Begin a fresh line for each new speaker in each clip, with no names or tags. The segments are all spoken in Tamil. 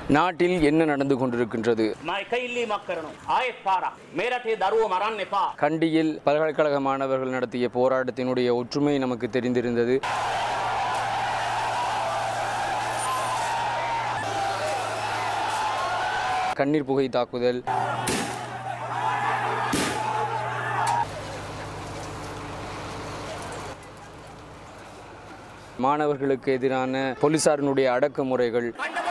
நாட்டில் என்ன நடந்து கொண்டிருக்கின்றது
මම එක ඉල්ලීමක් කරනවා ආයෙත් පාරක් මේ රටේ දරුවෝ මරන්න එපා
கண்டியில் பல்கலைக்கழக மாணவர்கள் நடத்திய போராட்டத்தினுடைய ஒற்றுமை நமக்கு தெரிந்திருந்தது கண்ணீர் புகை தாக்குதல் மாணவர்களுக்கு எதிரான போலீசாரினுடைய அடக்குமுறைகள்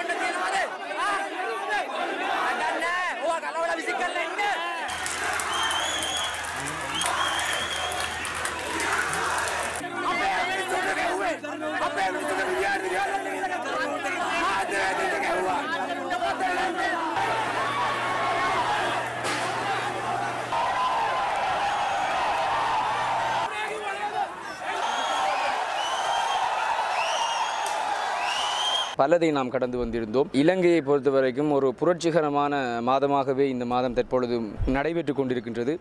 பலதை நாம் கடந்து வந்திருந்தோம் இலங்கையை பொறுத்தவரைக்கும் ஒரு புரட்சிகரமான மாதமாகவே இந்த மாதம் தற்பொழுது நடைபெற்றுக் கொண்டிருக்கின்றது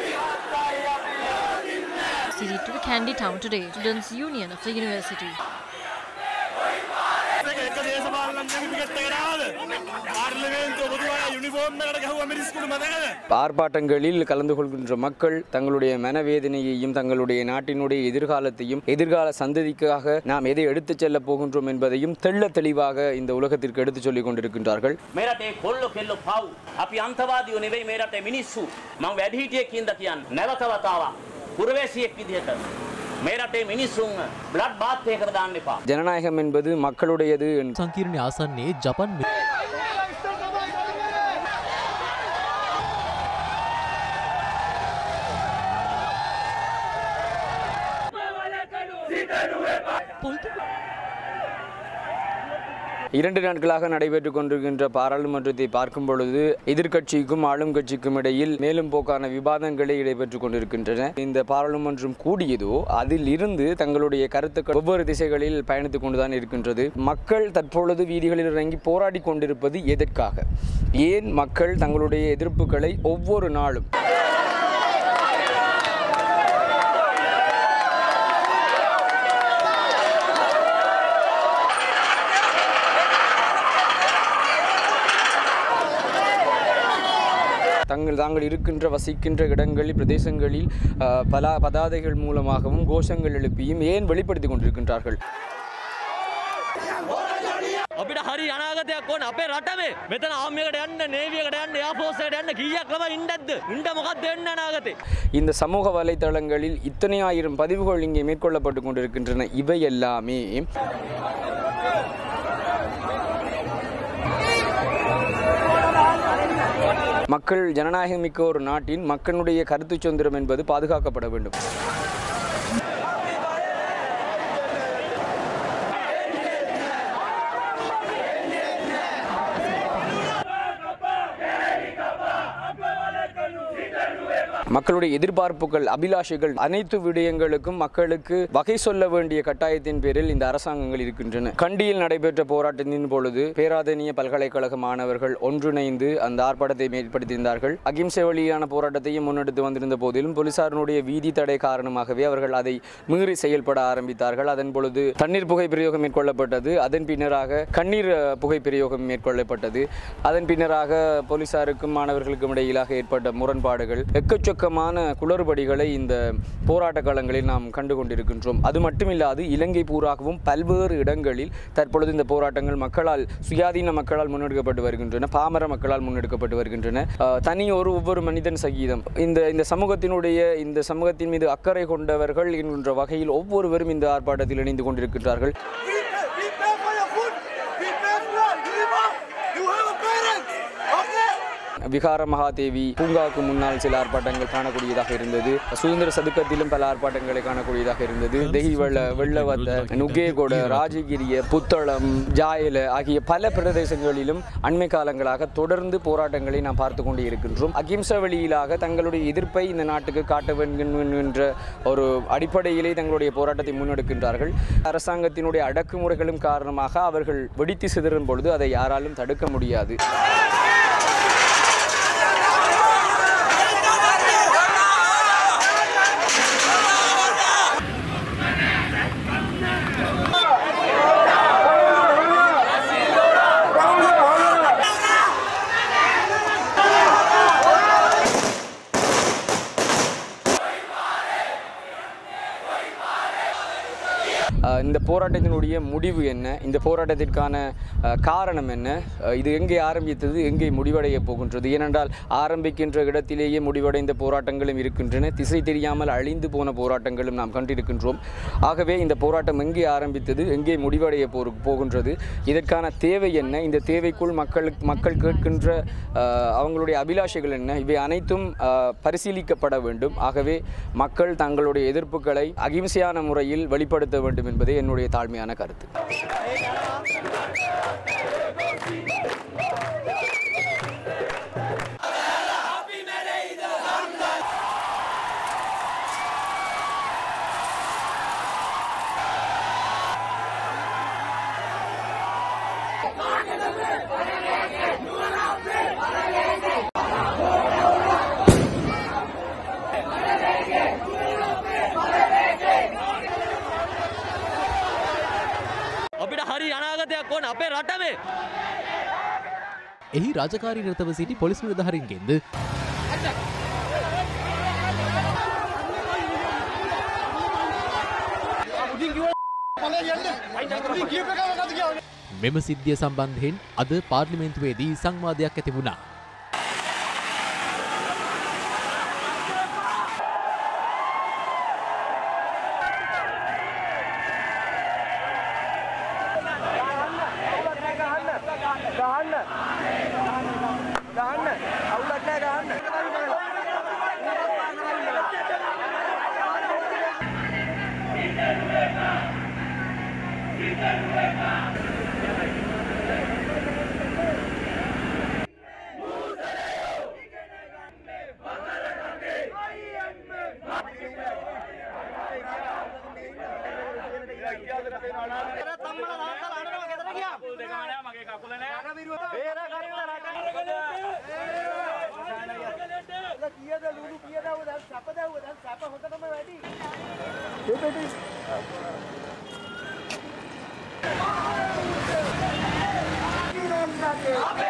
City to the Candy Town today, Students' Union of the University.
එක දේශපාලනඥයෙක් ටිකට් එකට ආවද? පාර්ලිමේන්තුව පොදුවේ යුනිෆෝම් එකකට ගැහුවා මිනිස්සුන්ට මතකද?
ஆர்ப்பாட்டங்களில் கலந்து கொள்கின்ற மக்கள் தங்களுடைய மனவேதனையையும் தங்களுடைய நாட்டினுடைய எதிர்காலத்தையும் எதிர்கால சந்ததிக்காக நாம் எதை எடுத்துச் செல்லப் போகின்றோம் என்பதையும் தெள்ள தெளிவாக இந்த உலகத்திற்கு எடுத்துச் சொல்லிக் கொண்டிருக்கின்றார்கள்
මේ රටේ කොල්ලො කෙල්ලො පව් අපි අන්තවාදියෝ නෙවෙයි මේ රටේ මිනිස්සු මං වැඩිහිටියෙක් හින්දා කියන්නේ නැවත වතාවක් පුරවැසියෙක් විදිහට මේ රටේ මිනිස්සුන් බ්ලඩ් බාත් එකකට දාන්න එපා
ஜனநாயகம் என்பது மக்களுடையது என்று
සංකීර්ණ ආසන්නේ ජපන් මි- පොලිතික
இரண்டு நாட்களாக நடைபெற்றுக் கொண்டிருக்கின்ற பாராளுமன்றத்தை பார்க்கும் பொழுது எதிர்க்கட்சிக்கும் ஆளும் கட்சிக்கும் இடையில் மேலும் போக்கான விவாதங்களே இடம்பெற்றுக் கொண்டிருக்கின்றன இந்த பாராளுமன்றம் கூடியதோ அதில் இருந்து தங்களுடைய கருத்துக்கள் ஒவ்வொரு திசைகளில் பயணித்துக் கொண்டுதான் இருக்கின்றது மக்கள் தற்பொழுது வீதிகளில் இறங்கி போராடி கொண்டிருப்பது எதற்காக ஏன் மக்கள் தங்களுடைய எதிர்ப்புகளை ஒவ்வொரு நாளும் தங்கள் தாங்கள் இருக்கின்ற வசிக்கின்ற இடங்களில் பிரதேசங்களில் அஹ், பல பதாதைகள் மூலமாகவும் கோஷங்கள் எழுப்பியும் ஏன் வெளிப்படுத்திக் கொண்டிருக்கின்றார்கள்
අපිට හරි අනාගතයක් ඕන අපේ රටේ මෙතන ආමියකට යන්න නේවියකට යන්න එයාෆෝසයට යන්න කීයක් ළමයි ඉන්නත්ද ඉන්න මොකක්ද වෙන්න අනාගතේ
இந்த சமூக வலைத்தளங்களில் இத்தனை ஆயிரம் பதிவுகள் இங்கே மேற்கொள்ளப்பட்டு கொண்டிருக்கின்றன இவை எல்லாமே மக்கள் ஜனநாயகம் மிக்க ஒரு நாட்டின் மக்களுடைய கருத்து சுதந்திரம் என்பது பாதுகாக்கப்பட வேண்டும் மக்களுடைய எதிர்பார்ப்புகள் அபிலாஷைகள் அனைத்து விடயங்களுக்கும் மக்களுக்கு வகை சொல்ல வேண்டிய கட்டாயத்தின் பேரில் இந்த அரசாங்கங்கள் இருக்கின்றன கண்டியில் நடைபெற்ற போராட்டத்தின் பொழுது பேராதனிய பல்கலைக்கழக மாணவர்கள் ஒன்றிணைந்து அந்த ஆர்ப்பாட்டத்தை மேற்படுத்தியிருந்தார்கள் அகிம்சை வழியான போராட்டத்தையும் முன்னெடுத்து வந்திருந்த போதிலும் போலீசாரினுடைய வீதி தடை காரணமாகவே அவர்கள் அதை மீறி செயல்பட ஆரம்பித்தார்கள் அதன் பொழுது தண்ணீர் புகை பிரயோகம் மேற்கொள்ளப்பட்டது அதன் பின்னராக கண்ணீர் அஹ், புகை பிரயோகம் மேற்கொள்ளப்பட்டது அதன் பின்னராக போலீசாருக்கும் மாணவர்களுக்கும் இடையிலாக ஏற்பட்ட முரண்பாடுகள் எக்கச்சக்கமான குளறுபடிகளை இந்த போராட்ட காலங்களில் நாம் கண்டு கொண்டிருக்கின்றோம் அது மட்டுமில்லாது இலங்கை பூராகவும் பல்வேறு இடங்களில் தற்பொழுது இந்த போராட்டங்கள் மக்களால் சுயாதீன மக்களால் முன்னெடுக்கப்பட்டு வருகின்றன பாமர மக்களால் முன்னெடுக்கப்பட்டு வருகின்றன அஹ், தனி ஒரு ஒவ்வொரு மனிதன் சகீதம் இந்த இந்த சமூகத்தினுடைய இந்த சமூகத்தின் மீது அக்கறை கொண்டவர்கள் என்கின்ற வகையில் ஒவ்வொருவரும் இந்த ஆர்ப்பாட்டத்தில் இணைந்து கொண்டிருக்கின்றார்கள்
We pay for your food. We pay for your uniform. You have a parent. Okay?
விகார மகாதேவி பூங்காவுக்கு முன்னால் சில ஆர்ப்பாட்டங்கள் காணக்கூடியதாக இருந்தது சுதந்திர சதுக்கத்திலும் பல ஆர்ப்பாட்டங்களை காணக்கூடியதாக இருந்தது தெஹிவள வெள்ளவத்த நுகேகொட ராஜகிரிய புத்தளம் ஜாயல ஆகிய பல பிரதேசங்களிலும் அண்மை காலங்களாக தொடர்ந்து போராட்டங்களை நாம் பார்த்து கொண்டே இருக்கின்றோம் அகிம்சை வழியிலாக தங்களுடைய எதிர்ப்பை இந்த நாட்டுக்கு காட்ட வேண்டும் என்ற ஒரு அடிப்படையிலே தங்களுடைய போராட்டத்தை முன்னெடுக்கின்றார்கள் அரசாங்கத்தினுடைய அடக்குமுறைகளும் காரணமாக அவர்கள் வெடித்து சிதறும் பொழுது அதை யாராலும் தடுக்க முடியாது அஹ், இந்த போராட்டத்தினுடைய முடிவு என்ன இந்த போராட்டத்திற்கான அஹ், காரணம் என்ன அஹ், இது எங்கே ஆரம்பித்தது எங்கே முடிவடைய போகின்றது ஏனென்றால் ஆரம்பிக்கின்ற இடத்திலேயே முடிவடைந்த போராட்டங்களும் இருக்கின்றன திசை தெரியாமல் அழிந்து போன போராட்டங்களும் நாம் கண்டிருக்கின்றோம் ஆகவே இந்த போராட்டம் எங்கே ஆரம்பித்தது எங்கே முடிவடைய போ போகின்றது இதற்கான தேவை என்ன இந்த தேவைக்குள் மக்களுக்கு மக்கள் கேட்கின்ற அஹ், அவங்களுடைய அபிலாஷைகள் என்ன இவை அனைத்தும் அஹ், பரிசீலிக்கப்பட வேண்டும் ஆகவே மக்கள் தங்களுடைய எதிர்ப்புகளை அகிம்சையான முறையில் வெளிப்படுத்த வேண்டும் என்பதே என்னுடைய தாழ்மையான கருத்து
අපිට හරි අනාගතයක් ඕන අපේ රටමේ
එහි රාජකාරී නිරතව සිටි පොලිස් නිලධහරින්ගෙන්ද මෙම සිද්ධිය සම්බන්ධයෙන් අද පාර්ලිමෙන්තුවේදී සංවාදයක් ඇති වුණා.
අපේ